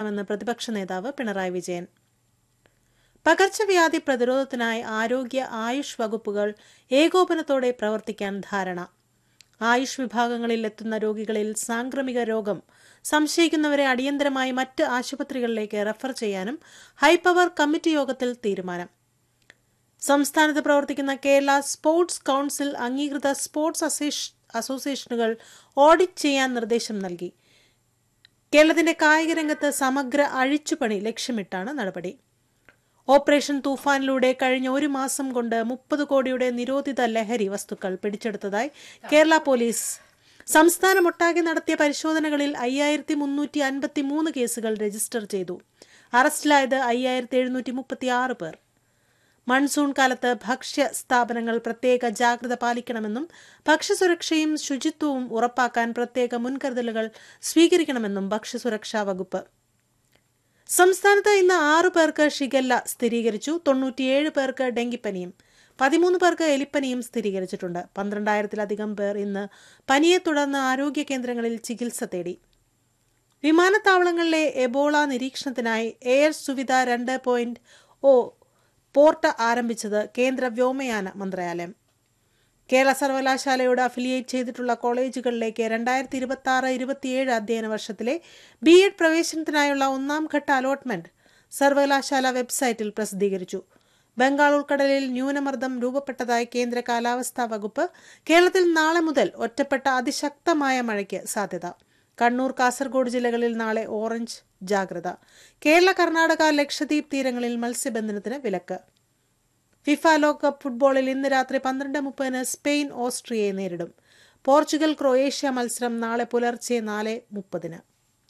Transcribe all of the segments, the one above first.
സ്വീകരിക്കണമെന്ന് പ്രതിപക്ഷ നേതാവ് പിണറായി വിജയൻ പകർച്ചവ്യാധി പ്രതിരോധത്തിനായി ആരോഗ്യ ആയുഷ് വകുപ്പുകൾ ഏകോപനത്തോടെ പ്രവർത്തിക്കാൻ ധാരണ ആയുഷ് വിഭാഗങ്ങളിൽ എത്തുന്ന രോഗികളിൽ സാംക്രമിക രോഗം സംശയിക്കുന്നവരെ അടിയന്തരമായി മറ്റ് ആശുപത്രികളിലേക്ക് റഫർ ചെയ്യാനും ഹൈപവർ കമ്മിറ്റി യോഗത്തിൽ തീരുമാനം സംസ്ഥാനത്ത് പ്രവർത്തിക്കുന്ന കേരള സ്പോർട്സ് കൌൺസിൽ അംഗീകൃത സ്പോർട്സ് അസോസിയേഷനുകൾ ഓഡിറ്റ് ചെയ്യാൻ നിർദ്ദേശം നൽകി കേരളത്തിന്റെ കായിക രംഗത്ത് സമഗ്ര അഴിച്ചുപണി ലക്ഷ്യമിട്ടാണ് നടപടി ഓപ്പറേഷൻ തൂഫാനിലൂടെ കഴിഞ്ഞ ഒരു മാസം കൊണ്ട് മുപ്പത് കോടിയുടെ നിരോധിത ലഹരി വസ്തുക്കൾ പിടിച്ചെടുത്തതായി കേരള പോലീസ് സംസ്ഥാനമൊട്ടാകെ നടത്തിയ പരിശോധനകളിൽ അയ്യായിരത്തി മുന്നൂറ്റി അൻപത്തി മൂന്ന് കേസുകൾ രജിസ്റ്റർ ചെയ്തു അറസ്റ്റിലായത് അയ്യായിരത്തി എഴുന്നൂറ്റി മുപ്പത്തി ആറ് പേർ മൺസൂൺ കാലത്ത് ഭക്ഷ്യ സ്ഥാപനങ്ങൾ പ്രത്യേക ജാഗ്രത പാലിക്കണമെന്നും ഭക്ഷ്യസുരക്ഷയും ശുചിത്വവും ഉറപ്പാക്കാൻ പ്രത്യേക മുൻകരുതലുകൾ സ്വീകരിക്കണമെന്നും ഭക്ഷ്യസുരക്ഷാ വകുപ്പ് സംസ്ഥാനത്ത് ഇന്ന് ആറു പേർക്ക് ഷിഗല്ല സ്ഥിരീകരിച്ചു തൊണ്ണൂറ്റിയേഴ് പേർക്ക് ഡെങ്കിപ്പനിയും പതിമൂന്ന് പേർക്ക് എലിപ്പനിയും സ്ഥിരീകരിച്ചിട്ടുണ്ട് പന്ത്രണ്ടായിരത്തിലധികം പേർ ഇന്ന് പനിയെ തുടർന്ന് ആരോഗ്യ കേന്ദ്രങ്ങളിൽ ചികിത്സ തേടി വിമാനത്താവളങ്ങളിലെ എബോള നിരീക്ഷണത്തിനായി എയർ സുവിധ രണ്ട് പോയിന്റ് ഒ പോർട്ട് ആരംഭിച്ചത് കേന്ദ്ര വ്യോമയാന മന്ത്രാലയം കേരള സർവകലാശാലയോട് അഫിലിയേറ്റ് ചെയ്തിട്ടുള്ള കോളേജുകളിലേക്ക് രണ്ടായിരത്തി ഇരുപത്തി ആറ് ഇരുപത്തിയേഴ് അധ്യയന വർഷത്തിലെ ബി എഡ് പ്രവേശനത്തിനായുള്ള ഒന്നാം ഘട്ട അലോട്ട്മെന്റ് സർവകലാശാല വെബ്സൈറ്റിൽ പ്രസിദ്ധീകരിച്ചു ബംഗാൾ ഉൾക്കടലിൽ ന്യൂനമർദ്ദം രൂപപ്പെട്ടതായി കേന്ദ്ര കാലാവസ്ഥാ വകുപ്പ് കേരളത്തിൽ നാളെ മുതൽ ഒറ്റപ്പെട്ട അതിശക്തമായ മഴയ്ക്ക് സാധ്യത കണ്ണൂർ കാസർഗോഡ് ജില്ലകളിൽ നാളെ ഓറഞ്ച് ജാഗ്രത കേരള കർണാടക ലക്ഷദ്വീപ് തീരങ്ങളിൽ മത്സ്യബന്ധനത്തിന് വിലക്ക് ഫിഫ ലോകകപ്പ് ഫുട്ബോളിൽ ഇന്ന് രാത്രി പന്ത്രണ്ട് മുപ്പതിന് സ്പെയിൻ ഓസ്ട്രിയയെ നേരിടും പോർച്ചുഗൽ ക്രൊയേഷ്യ മത്സരം നാളെ പുലർച്ചെ നാല് മുപ്പതിന്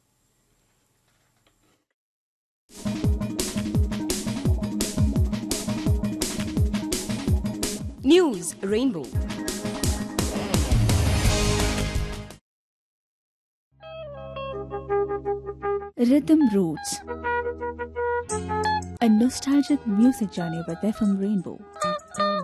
News Rainbow. Rhythm Roots. A nostalgic music journey with FM Rainbow.